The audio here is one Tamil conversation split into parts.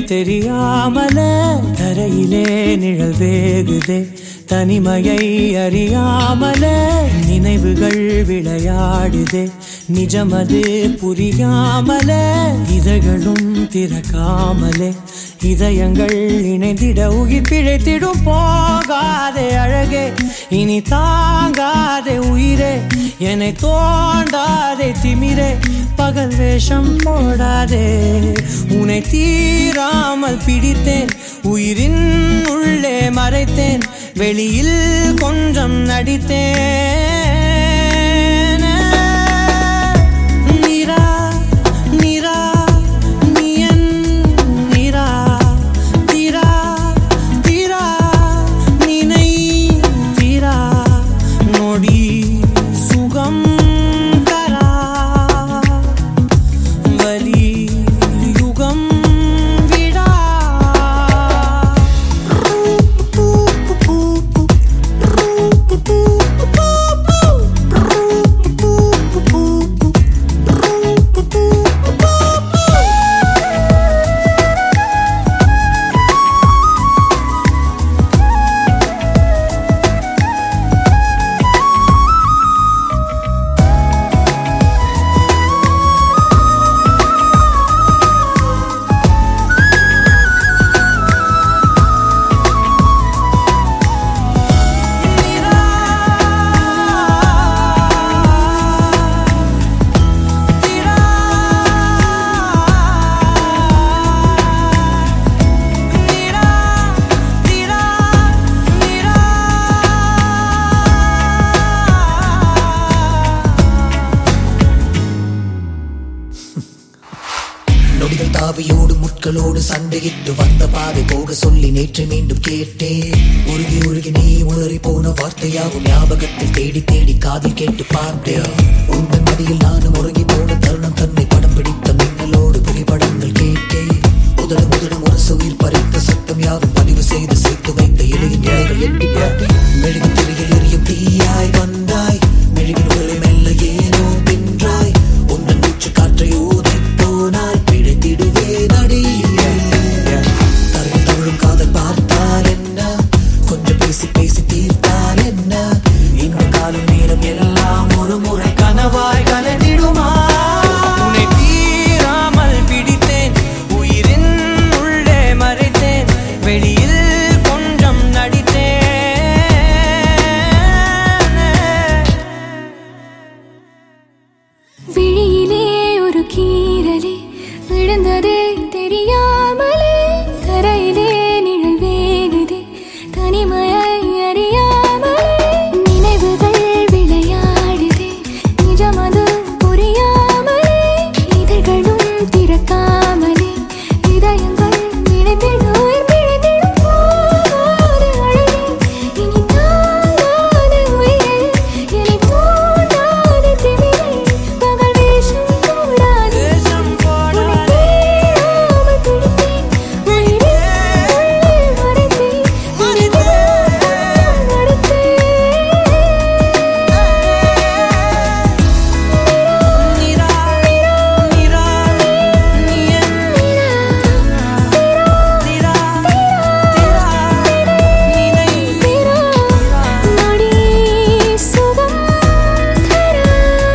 தெரியாமல தரையிலே நிழல் வேகுதே தனிமையை அறியாமல நினைவுகள் விளையாடுதே நிஜமது புரியாமல இதழ்களும் திறக்காமலே இதயங்கள் இணைந்திட உயிர் பிழைத்திடும் போகாதே அழகே இனி தாங்காதே உயிரே என்னை தோண்டாதே திமிரே பகல் வேஷம் போடாதே உன்னை தீராமல் பிடித்தேன் உயிரின் உள்ளே மறைத்தேன் வெளியில் கொஞ்சம் நடித்தேன் நிரா நிரா நீயன் நிரா திரா திரா நினை திரா நொடி சுகம் தரா வலி யுகம் விடா நொடிகள் தாவியோடு முட்களோடு சண்டையிட்டு வந்த பாதை போக சொல்லி நேற்று மீண்டும் கேட்டேன் உருகி உருகி நீ உளறி போன வார்த்தையாகும் ஞாபகத்தில் தேடி தேடி காதில் கேட்டு பார்த்தேன் உங்கள் மடியில் நானும் உறங்கி போன தருணம் தன்னை படம் பிடித்த மின்னலோடு புகைப்படங்கள் கேட்டேன் முதடு முதடு ஒரு உயிர் பறித்த சத்தம் யாவும் பதிவு செய்து சேர்த்து வைத்த இலையின் இலைகள் எட்டி பார்த்தேன் மெழுகு திரையில் எரியும் தீயாய் வந்தாய் மெழுகின் உரை மெல்ல ஏனோ வென்றாய் உந்தன் மூச்சு காற்றை ஊதி போனாய் பிழைத்திடுவே நடி தருவி தழும் காதல் பார்த்தால் என்ன கொஞ்சம் பேசி பேசி தீர்த்தால் என்ன இந்த காலம் நேரம் எல்லாம் ஒரு முறை கனவாய் கலந்திடுமா உன்னை தீராமல் பிடித்தேன் உயிரின் உள்ளே மறைத்தேன் வெளியில் கொஞ்சம் நடித்தேன் விழியிலே ஒரு கீரலே விழுந்ததே தெரியாமலே தரையிலே நிழல் வேகுதே தனிமையை அறியாமலே நினைவுகள் விளையாடுதே நிஜமது புரியாமலே இதழ்களும் திறக்காமலே இதயங்கள் இணைந்திட உயிர் பிழைத்திடும் போகாத அழகே இனி தாங்காத உயிரே என்னை தூண்டாத திமிரே பகல் வேஷம் போடாதே தேசம் உன்னை போடாதே தீராமல் பிடித்தேன் உயிரின் உள்ளே மறைத்தேன் நினைவில் நடத்தேன் நிரா நிரா நீயன் திரா திரா நினை நொடி சுகம் தரா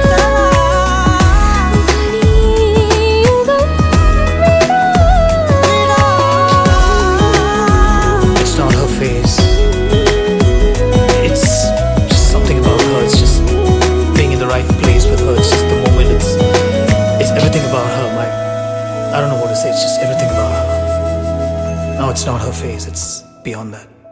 வலி யுகம் It's not her face. It's just something about her. It's just being in the right place with her. It's just the moment. It's it's everything about her. My I don't know what to say. It's just everything about her. No, it's not her face. It's beyond that.